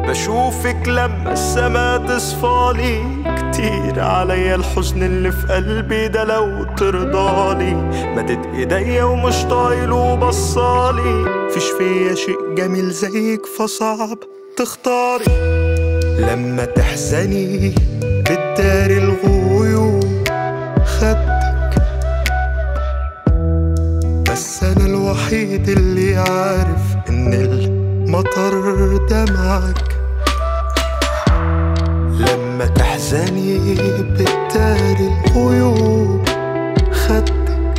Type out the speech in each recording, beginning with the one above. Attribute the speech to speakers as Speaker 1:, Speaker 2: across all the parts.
Speaker 1: بشوفك لما السما تصفالي كتير عليا الحزن اللي في قلبي ده لو ترضالي مدد ايديا ومش طايل وبصالي فيش فيا شيء جميل زيك فصعب تختاري لما تحزني بتداري الغيوم خدك بس انا الوحيد اللي عارف ان المطر دمعك لما تحزني بتداري الغيوم خدك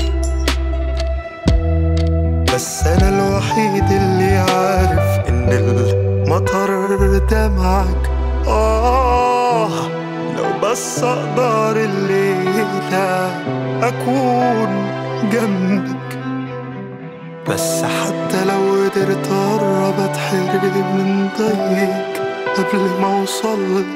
Speaker 1: بس انا الوحيد اللي عارف ان المطر دمعك آه لو بس أقدر الليلة أكون جنبك بس حتى لو قدرت أقرب أتحرم من ضيق قبل ما أوصلك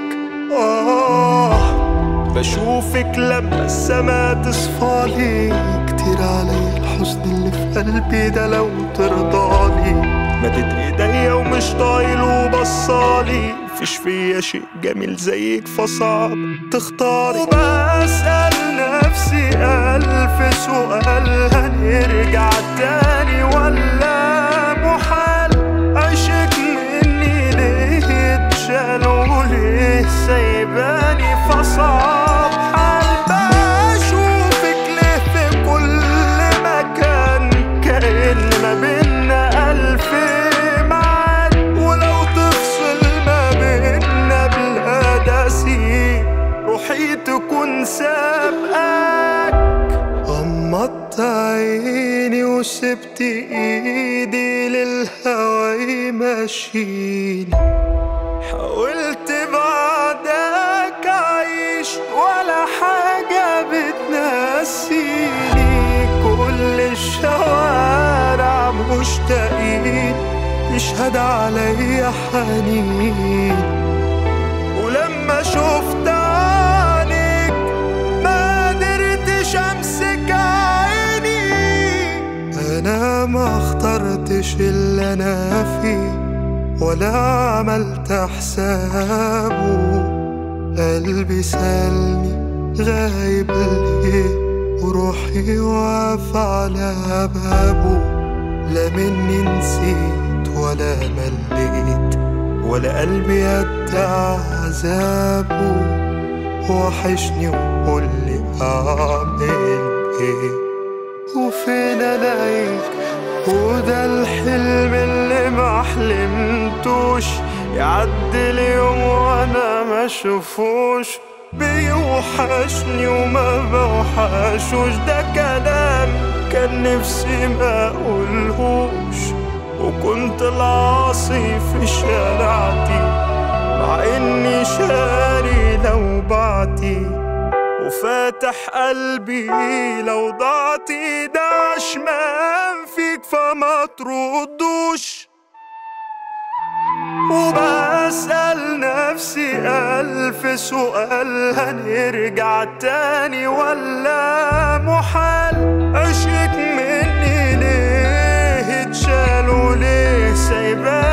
Speaker 1: آه بشوفك لما السما تصفالي كتير علي الحزن اللي في قلبي ده لو ترضالي مدد ايديا ومش طايل وبصالي فيش فيا شيء جميل زيك فصعب تختاري وبسأل نفسي ألف سؤال هنرجع تاني ولا محال عشق مني ليه اتشال وليه سايباني فصعب حال بشوفك ليه في كل مكان كأن ما بينا ألف ميعاد ولو تفصل ما بينا بالقداسي روحي تكون سابقاك غمضت عيني وسبت ايدي للهوا يمشيني حاولت بعدك أعيش ولا حاجة بتنسيني كل الشوارع مشتاقين يشهد عليا حنين ولما شفت عينيك ما قدرتش امسك عيني انا ما اخترتش اللي انا فيه ولا عملت حسابه قلبي سألني غايب ليه وروحي واقف على بابه لا مني نسيت ولا مليت ولا قلبي قد عذابه وحشني وقول لي اعمل ايه وفين الاقيك وده الحلم اللي ما حلمتوش يعدي اليوم وانا ما اشوفوش بيوحشني وما بوحشوش ده كلام كان نفسي ما اقولهوش وكنت العاصي في شارعتي مع اني شاري لو بعتي وفاتح قلبي لو ضعتي ده عشمان فيك فما تردوش وبسأل نفسي ألف سؤال هنرجع تاني ولا محال عشق مني ليه اتشال وليه سايباني